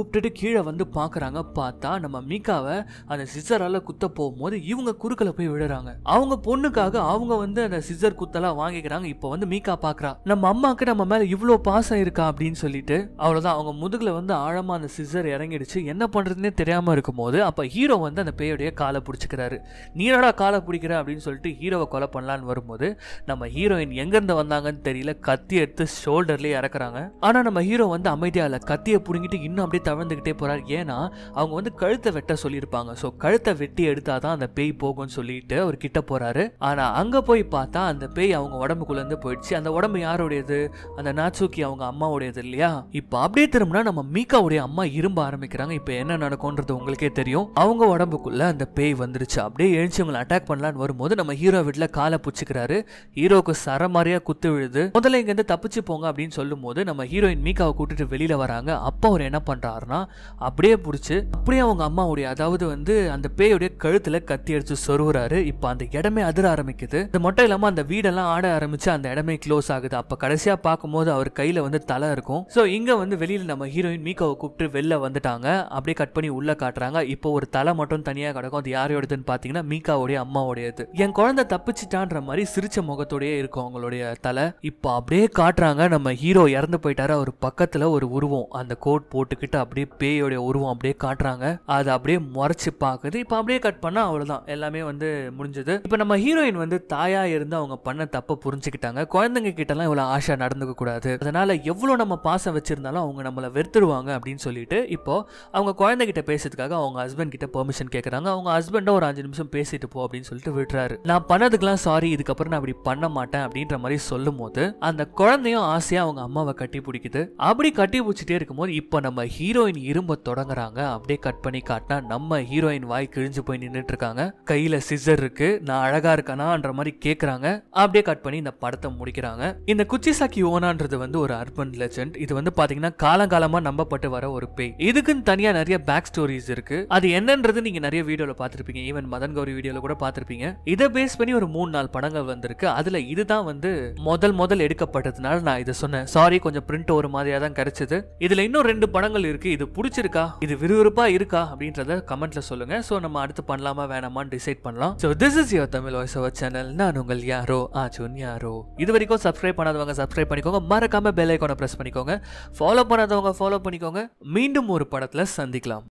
கீழே வந்து பாக்குறாங்க பார்த்தா நம்ம மீகாவை அந்த சிசரால குத்த போகும்போது இவங்க குறுக்கல போய் விழுறாங்க அவங்க பொண்ணுக்காக அவங்க வந்து அந்த சிசர் குத்தெல்லாம் வாங்கிக்கிறாங்க இப்போ வந்து மீகா பாக்குறா நம்ம அம்மாக்கு நம்ம மேல இவ்ளோ பாசம் இருக்கா அப்படின்னு சொல்லிட்டு அவ்வளவுதான் அவங்க முதுகுல வந்து ஆழமா அந்த சிசர் இறங்கிடுச்சு என்ன பண்றதுன்னே தெரியாம இருக்கும்போது அப்ப ஹீரோ வந்து அந்த பேயுடைய காலை பிடிச்சிக்கிறாரு நீரடா காலை பிடிக்கிற அப்படின்னு சொல்லிட்டு ஹீரோவை கொலை பண்ணலான்னு வரும்போது நம்ம ஹீரோயின் எங்கேருந்து வந்தாங்கன்னு தெரியல கத்தி எடுத்து ஷோல்டர்லேயே இறக்குறாங்க ஆனால் நம்ம ஹீரோ வந்து அமைதியாக இல்லை கத்தியை பிடுங்கிட்டு இன்னும் அப்படியே தவழ்ந்துக்கிட்டே போறார் ஏன்னா அவங்க வந்து கழுத்தை வெட்ட சொல்லியிருப்பாங்க ஸோ கழுத்தை வெட்டி எடுத்தாதான் அந்த பேய் போகும்னு சொல்லிட்டு அவர் கிட்ட போறாரு ஆனால் அங்கே போய் பார்த்தா அந்த பேய் அவங்க உடம்புக்குள்ளேருந்து போயிடுச்சு அந்த உடம்பு யாருடையது அந்த நாட்சூக்கி அவங்க அம்மாவுடையது இல்லையா இப்போ அப்படியே திரும்பினா நம்ம மீகாவுடைய அம்மா இரும்ப ஆரம்பிக்கிறாங்க இப்போ என்ன நடக்கும்ன்றது உங்களுக்கே தெரியும் அவங்க உடம்புக்குள்ள அந்த பேய் வந்துருச்சு அப்படியே எழுச்சி அவங்களை அட்டாக் பண்ணலான்னு வரும்போது நம்ம ஹீரோ வீட்டில் காலை புடிச்சுக்கிறாரு ஹீரோக்கு சரமாரியா குத்து விழுது முதல்ல இங்கேருந்து தப்பிச்சு போங்க அப்படின்னு சொல்லும் போது நம்ம ஹீரோயின் மீகாவை கூட்டிட்டு வெளியில வராங்க அப்போ அவர் என்ன பண்றாருன்னா அப்படியே பிடிச்சி அப்படியே அவங்க அம்மாவுடைய அதாவது வந்து அந்த பேயுடைய கழுத்துல கத்தி அடிச்சு சொருகுறாரு இப்போ அந்த இடமே அதிர ஆரம்பிக்குது இது மட்டும் இல்லாம அந்த வீடெல்லாம் ஆட ஆரம்பிச்சு அந்த இடமே க்ளோஸ் ஆகுது அப்ப கடைசியா பார்க்கும்போது அவர் கையில வந்து தலை இருக்கும் ஸோ இங்க வந்து வெளியில நம்ம ஹீரோயின் மீகாவை கூப்பிட்டு வெளில வந்துட்டாங்க அப்படியே கட் பண்ணி உள்ள காட்டுறாங்க இப்போ ஒரு தலை மட்டும் தனியா கிடக்கும் அது யாரோடதுன்னு பாத்தீங்கன்னா மீகாவுடைய அம்மாவுடையது என் குழந்தை தப்பிச்சிட்டான்ற மாதிரி சிரிச்ச முகத்தோடயே இருக்கும் அவங்களுடைய தலை இப்போ அப்படியே காட்டுறாங்க நம்ம ஹீரோ இறந்து போயிட்டாரு அவர் பக்கத்துல ஒரு உருவம் அந்த கோட் போட்டுக்கிட்டு அப்படியே பேயோடைய உருவம் அப்படியே காட்டுறாங்க அது அப்படியே முறைச்சு பாக்குது இப்போ அப்படியே கட் பண்ணா அவ்வளவுதான் எல்லாமே வந்து முடிஞ்சது இப்போ நம்ம ஹீரோயின் வந்து தாயா இருந்து அவங்க பண்ண தப்ப புரிஞ்சுக்கிட்டாங்க குழந்தைங்க கிட்ட எல்லாம் இவ்வளவு ஆஷா நடந்துக்க கூடாது அதனால எவ்வளவு நம்ம பாசம் வச்சிருந்தாலும் அவங்க நம்மள வெறுத்துடுவாங்க அப்படின்னு சொல்லிட்டு இப்போ அவங்க குழந்தைகிட்ட பேசுறதுக்காக அவங்க ஹஸ்பண்ட் கிட்ட பெர்மிஷன் கேட்கறாங்க அவங்க ஹஸ்பண்டும் ஒரு அஞ்சு நிமிஷம் பேசிட்டு போ அப்படின்னு சொல்லிட்டு விட்டுறாரு நான் பண்ணதுக்கெல்லாம் சாரி இதுக்கப்புறம் நான் அப்படி பண்ண மாட்டேன் அப்படின்ற மாதிரி சொல்லும் போது அந்த குழந்தையும் ஆசையா அவங்க அம்மாவை கட்டி பிடிக்குது அப்படி கட்டி பிடிச்சிட்டே இருக்கும்போது இப்போ நம்ம ஹீரோயின் இரும்ப தொடங்குறாங்க அப்படியே கட் பண்ணி காட்டினா நம்ம ஹீரோயின் வாய் கிழிஞ்சு போய் நின்றுட்டு இருக்காங்க கையில சிசர் இருக்கு நான் அழகா இருக்கனான்ற மாதிரி கேக்குறாங்க அப்படியே கட் பண்ணி இந்த படத்தை முடிக்கிறாங்க இந்த குச்சிசாக்கி ஓனான்றது வந்து ஒரு அர்பன் லெஜெண்ட் இது வந்து பாத்தீங்கன்னா காலங்காலமா நம்பப்பட்டு வர ஒரு பேய் இதுக்குன்னு தனியா நிறைய பேக் ஸ்டோரிஸ் இருக்கு அது என்னன்றது நீங்க நிறைய வீடியோல பார்த்திருப்பீங்க ஈவன் மதன் கௌரி வீடியோல கூட பார்த்திருப்பீங்க இதை பேஸ் பண்ணி ஒரு மூணு நாலு படங்கள் வந்திருக்கு அதுல இதுதான் வந்து முதல் முதல் எடுக்கப்பட்டதுனால நான் இதை சொன்னேன் சாரி கொஞ்சம் பிரிண்ட் ஒரு மாதிரியா தான் கிடைச்சது இதுல இன்னும் ரெண்டு படங்கள் இருக்கு இது பிடிச்சிருக்கா இது விறுவிறுப்பா இருக்கா அப்படின்றத கமெண்ட்ல சொல்லுங்க சோ நம்ம அடுத்து பண்ணலாமா வேணாமான்னு டிசைட் பண்ணலாம் so this is your Tamil voice over channel நான் உங்கள் யாரோ ஆச்சுன் யாரோ இது வரைக்கும் சப்ஸ்கிரைப் பண்ணாதவங்க சப்ஸ்கிரைப் பண்ணிக்கோங்க மறக்காம பெல் ஐக்கானை பிரஸ் பண்ணிக்கோங்க ஃபாலோ பண்ணாதவங்க ஃபாலோ பண்ணிக்கோங்க மீண்டும் ஒரு படத்துல சந்திக்கலாம்